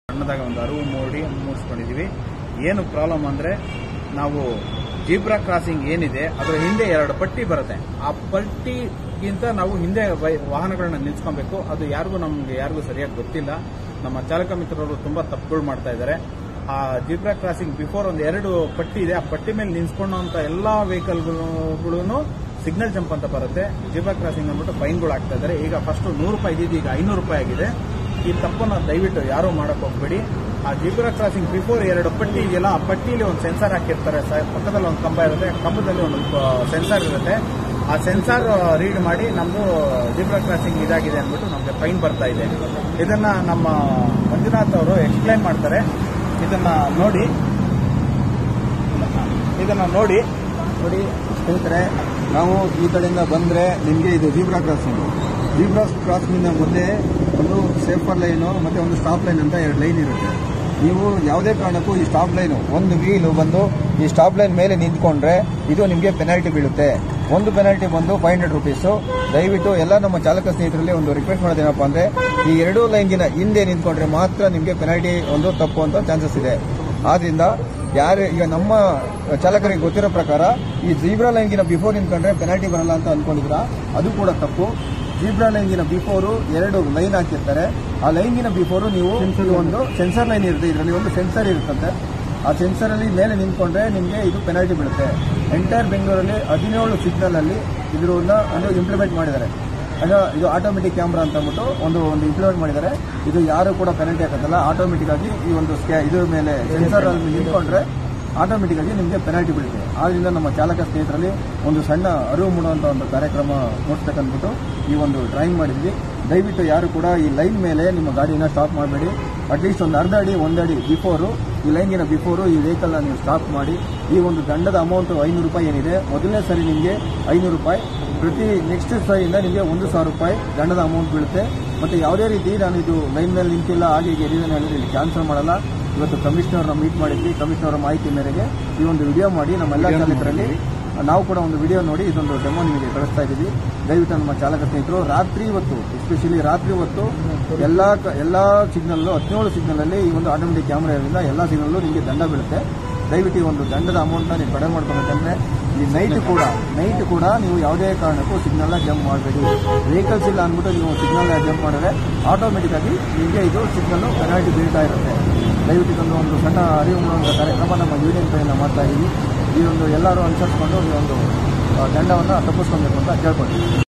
ಸಣ್ಣದಾಗ ಒಂದು ಅರಿವು ಮೂಡಿ ಮೂಡಿಸ್ಕೊಂಡಿದೀವಿ ಏನು ಪ್ರಾಬ್ಲಮ್ ಅಂದ್ರೆ ನಾವು ಜೀಬ್ರಾ ಕ್ರಾಸಿಂಗ್ ಏನಿದೆ ಅದರ ಹಿಂದೆ ಎರಡು ಪಟ್ಟಿ ಬರುತ್ತೆ ಆ ಪಟ್ಟಿಗಿಂತ ನಾವು ಹಿಂದೆ ವೈ- ವಾಹನಗಳನ್ನ ನಿಲ್ಸ್ಕೊಬೇಕು ಅದು ಯಾರಿಗೂ ನಮ್ಗೆ ಯಾರಿಗೂ ಸರಿಯಾಗಿ ಗೊತ್ತಿಲ್ಲ ನಮ್ಮ ಚಾಲಕ ಮಿತ್ರರು ತುಂಬಾ ತಪ್ಪುಗಳು ಮಾಡ್ತಾ ಇದ್ದಾರೆ ಆ ಜೀಬ್ರಾ ಕ್ರಾಸಿಂಗ್ ಬಿಫೋರ್ ಒಂದು ಎರಡು ಪಟ್ಟಿ ಇದೆ ಆ ಪಟ್ಟಿ ಮೇಲೆ ನಿಲ್ಸ್ಕೊಳ್ಳೋಂತ ಎಲ್ಲಾ ವೆಹಿಕಲ್ಗಳು ಸಿಗ್ನಲ್ ಜಂಪ್ ಅಂತ ಬರುತ್ತೆ ಜೀಬ್ರಾ ಕ್ರಾಸಿಂಗ್ ಅಂದ್ಬಿಟ್ಟು ಫೈನ್ಗಳು ಆಗ್ತಾ ಇದ್ದಾರೆ ಈಗ ಫಸ್ಟ್ ನೂರು ರೂಪಾಯಿ ಇದ್ದಿದ್ದು ಈಗ ಐನೂರು ರೂಪಾಯಿ ಆಗಿದೆ ಈ ತಪ್ಪನ್ನ ದಯವಿಟ್ಟು ಯಾರು ಮಾಡಕ್ ಹೋಗ್ಬೇಡಿ ಆ ಜೀಬ್ರಾ ಕ್ರಾಸಿಂಗ್ ಬಿಫೋರ್ ಎರಡು ಪಟ್ಟಿ ಇದೆಯಲ್ಲ ಆ ಪಟ್ಟಿಲಿ ಒಂದು ಸೆನ್ಸಾರ್ ಹಾಕಿರ್ತಾರೆ ಸ- ಪಕ್ಕದಲ್ಲಿ ಒಂದು ಕಂಬ ಇರುತ್ತೆ ಕಂಬದಲ್ಲಿ ಒಂದು ಸೆನ್ಸಾರ್ ಇರುತ್ತೆ ಆ ಸೆನ್ಸಾರ್ ರೀಡ್ ಮಾಡಿ ನಮ್ದು ಜೀಬ್ರಾ ಕ್ರಾಸಿಂಗ್ ಇದಾಗಿದೆ ಅಂದ್ಬಿಟ್ಟು ನಮಗೆ ಫೈನ್ ಬರ್ತಾ ಇದೆ ಇದನ್ನ ನಮ್ಮ ಮಂಜುನಾಥ್ ಅವರು ಎಕ್ಸ್ಪ್ಲೈನ್ ಮಾಡ್ತಾರೆ ಇದನ್ನ ನೋಡಿ ಇದನ್ನ ನೋಡಿ ನೋಡಿ ಸ್ನೇಹಿತರೆ ನಾವು ಈ ಕಡೆಯಿಂದ ಬಂದರೆ ನಿಮಗೆ ಇದು ಜೀಬ್ರಾ ಕ್ರಾಸಿಂಗ್ ಜೀಬ್ರಾ ಕ್ರಾಸಿಂಗಿಂದ ಮುಂದೆ ಒಂದು ಸೇಫರ್ ಲೈನು ಮತ್ತು ಒಂದು ಸ್ಟಾಪ್ ಲೈನ್ ಅಂತ ಎರಡು ಲೈನ್ ಇರುತ್ತೆ ನೀವು ಯಾವುದೇ ಕಾರಣಕ್ಕೂ ಈ ಸ್ಟಾಪ್ ಲೈನು ಒಂದು ವೀಲು ಬಂದು ಈ ಸ್ಟಾಪ್ ಲೈನ್ ಮೇಲೆ ನಿಂತ್ಕೊಂಡ್ರೆ ಇದು ನಿಮಗೆ ಪೆನಾಲ್ಟಿ ಬೀಳುತ್ತೆ ಒಂದು ಪೆನಾಲ್ಟಿ ಬಂದು ಫೈವ್ ಹಂಡ್ರೆಡ್ ರುಪೀಸು ದಯವಿಟ್ಟು ಎಲ್ಲ ನಮ್ಮ ಚಾಲಕ ಸ್ನೇಹಿತರಲ್ಲಿ ಒಂದು ರಿಕ್ವೆಸ್ಟ್ ಮಾಡೋದೇನಪ್ಪ ಅಂದರೆ ಈ ಎರಡೂ ಲೈನ್ಗಿನ ಹಿಂದೆ ನಿಂತ್ಕೊಂಡ್ರೆ ಮಾತ್ರ ನಿಮಗೆ ಪೆನಾಲ್ಟಿ ಒಂದು ತಪ್ಪು ಅಂತ ಚಾನ್ಸಸ್ ಇದೆ ಆದ್ರಿಂದ ಯಾರು ಈಗ ನಮ್ಮ ಚಾಲಕರಿಗೆ ಗೊತ್ತಿರೋ ಪ್ರಕಾರ ಈ ಜೀಬ್ರಾ ಲೈನ್ಗಿನ ಬಿಫೋರ್ ನಿಂತ್ಕೊಂಡ್ರೆ ಪೆನಾಲ್ಟಿ ಬರಲ್ಲ ಅಂತ ಅನ್ಕೊಂಡಿದ್ರ ಅದು ಕೂಡ ತಪ್ಪು ಜೀಬ್ರಾ ಲೈನ್ಗಿನ ಬಿಫೋರು ಎರಡು ಲೈನ್ ಹಾಕಿರ್ತಾರೆ ಆ ಲೈನ್ಗಿನ ಬಿಫೋರು ನೀವು ಈ ಒಂದು ಸೆನ್ಸರ್ ಲೈನ್ ಇರುತ್ತೆ ಇದರಲ್ಲಿ ಒಂದು ಸೆನ್ಸರ್ ಇರುತ್ತಂತೆ ಆ ಸೆನ್ಸರ್ ಅಲ್ಲಿ ಮೇಲೆ ನಿಂತ್ಕೊಂಡ್ರೆ ನಿಮಗೆ ಇದು ಪೆನಾಲ್ಟಿ ಬೀಳುತ್ತೆ ಎಂಟೈರ್ ಬೆಂಗಳೂರಲ್ಲಿ ಹದಿನೇಳು ಸಿಗ್ನಲ್ ಅಲ್ಲಿ ಇದ್ರನ್ನ ಒಂದು ಇಂಪ್ಲಿಮೆಂಟ್ ಮಾಡಿದ್ದಾರೆ ಅದು ಇದು ಆಟೋಮೆಟಿಕ್ ಕ್ಯಾಮ್ರಾ ಅಂತ ಅಂದ್ಬಿಟ್ಟು ಒಂದು ಒಂದು ಇಂಪ್ಲಿಮೆಂಟ್ ಮಾಡಿದ್ದಾರೆ ಇದು ಯಾರು ಕೂಡ ಪೆನಾಲ್ಟಿ ಹಾಕೋದಲ್ಲ ಆಟೋಮೆಟಿಕ್ ಆಗಿ ಈ ಒಂದು ಸ್ಕ್ಯಾ ಇದ್ರ ಮೇಲೆ ಸೆನ್ಸರ್ ಅಲ್ಲಿ ನಿಂತ್ಕೊಂಡ್ರೆ ಆಟೋಮೆಟಿಕ್ ಆಗಿ ನಿಮಗೆ ಪೆನಾಲ್ಟಿ ಬೀಳುತ್ತೆ ಆದ್ರಿಂದ ನಮ್ಮ ಚಾಲಕ ಸ್ನೇಹಿತರಲ್ಲಿ ಒಂದು ಸಣ್ಣ ಅರಿವು ಮೂಡುವಂಥ ಒಂದು ಕಾರ್ಯಕ್ರಮ ಮೂಡಿಸ್ಬೇಕಂದ್ಬಿಟ್ಟು ಈ ಒಂದು ಡ್ರಾಯಿಂಗ್ ಮಾಡಿದ್ವಿ ದಯವಿಟ್ಟು ಯಾರು ಕೂಡ ಈ ಲೈನ್ ಮೇಲೆ ನಿಮ್ಮ ಗಾಡಿನ ಸ್ಟಾಪ್ ಮಾಡಬೇಡಿ ಅಟ್ಲೀಸ್ಟ್ ಒಂದು ಅರ್ಧ ಅಡಿ ಒಂದು ಅಡಿ ಬಿಫೋರು ಈ ಲೈನ್ಗಿನ ಬಿಫೋರು ಈ ವೆಹಿಕಲ್ನ ನೀವು ಸ್ಟಾಪ್ ಮಾಡಿ ಈ ಒಂದು ದಂಡದ ಅಮೌಂಟ್ ಐನೂರು ರೂಪಾಯಿ ಏನಿದೆ ಮೊದಲನೇ ಸರಿ ನಿಮಗೆ ಐನೂರು ರೂಪಾಯಿ ಪ್ರತಿ ನೆಕ್ಸ್ಟ್ ಸರಿಯಿಂದ ನಿಮಗೆ ಒಂದು ಸಾವಿರ ರೂಪಾಯಿ ದಂಡದ ಅಮೌಂಟ್ ಬೀಳುತ್ತೆ ಮತ್ತು ಯಾವುದೇ ರೀತಿ ನಾನು ಇದು ಲೈನ್ ಮೇಲೆ ನಿಂತಿಲ್ಲ ಹಾಗೆ ಹೀಗೆ ರೀಸನ್ ಹೇಳಿದ್ರೆ ಇಲ್ಲಿ ಕ್ಯಾನ್ಸಲ್ ಮಾಡಲ್ಲ ಇವತ್ತು ಕಮಿಷನರ್ನ ಮೀಟ್ ಮಾಡಿದ್ವಿ ಕಮಿಷನರ್ ಮಾಹಿತಿ ಮೇರೆಗೆ ಈ ಒಂದು ವಿಡಿಯೋ ಮಾಡಿ ನಮ್ಮೆಲ್ಲ ಚಾಲಕರಲ್ಲಿ ನಾವು ಕೂಡ ಒಂದು ವಿಡಿಯೋ ನೋಡಿ ಇದೊಂದು ಡೆಮೋ ನಿಮಗೆ ಕಳಿಸ್ತಾ ಇದ್ದೀವಿ ದಯವಿಟ್ಟು ನಮ್ಮ ಚಾಲಕ ಸ್ನೇಹಿತರು ರಾತ್ರಿ ಹೊತ್ತು ಎಸ್ಪೆಷಲಿ ರಾತ್ರಿ ಹೊತ್ತು ಎಲ್ಲ ಕ- ಎಲ್ಲ ಸಿಗ್ನಲ್ಲು ಹದಿನೇಳು ಸಿಗ್ನಲಲ್ಲಿ ಈ ಒಂದು ಆಟೋಮೆಟಿಕ್ ಕ್ಯಾಮ್ರಾ ಇರೋದ್ರಿಂದ ಎಲ್ಲ ಸಿಗ್ನಲ್ಲು ನಿಮಗೆ ದಂಡ ಬೀಳುತ್ತೆ ದಯವಿಟ್ಟು ಈ ಒಂದು ದಂಡದ ಅಮೌಂಟ್ನ ನೀವು ಕಡಿಮೆ ಮಾಡ್ಕೊಬೇಕಂದ್ರೆ ಈ ನೈಟ್ ಕೂಡ ನೈಟ್ ಕೂಡ ನೀವು ಯಾವುದೇ ಕಾರಣಕ್ಕೂ ಸಿಗ್ನಲ್ನ ಜಂಪ್ ಮಾಡಬೇಡಿ ವೆಹಿಕಲ್ಸ್ ಇಲ್ಲ ಅಂದ್ಬಿಟ್ಟು ನೀವು ಸಿಗ್ನಲ್ನ ಜಂಪ್ ಮಾಡಿದ್ರೆ ಆಟೋಮೆಟಿಕ್ ಆಗಿ ನಿಮಗೆ ಇದು ಸಿಗ್ನಲ್ ಪೆನಾಲ್ಟಿ ಬೀಳ್ತಾ ಇರುತ್ತೆ ದಯವಿಟ್ಟು ಇದೊಂದು ಒಂದು ಸಣ್ಣ ಅರಿವು ಮೂಡುವಂಥ ಕಾರ್ಯಕ್ರಮ ನಮ್ಮ ಯೂನಿಯನ್ ಕಡೆಯಿಂದ ಮಾಡ್ತಾ ಇದ್ದೀವಿ ಈ ಒಂದು ಎಲ್ಲರೂ ಅನುಸರಿಸ್ಕೊಂಡು ಈ ಒಂದು ಆ, ದಂಡವನ್ನು ತಪ್ಪಿಸ್ಕೊಬೇಕು ಅಂತ ಕೇಳ್ಕೊಳ್ತೀವಿ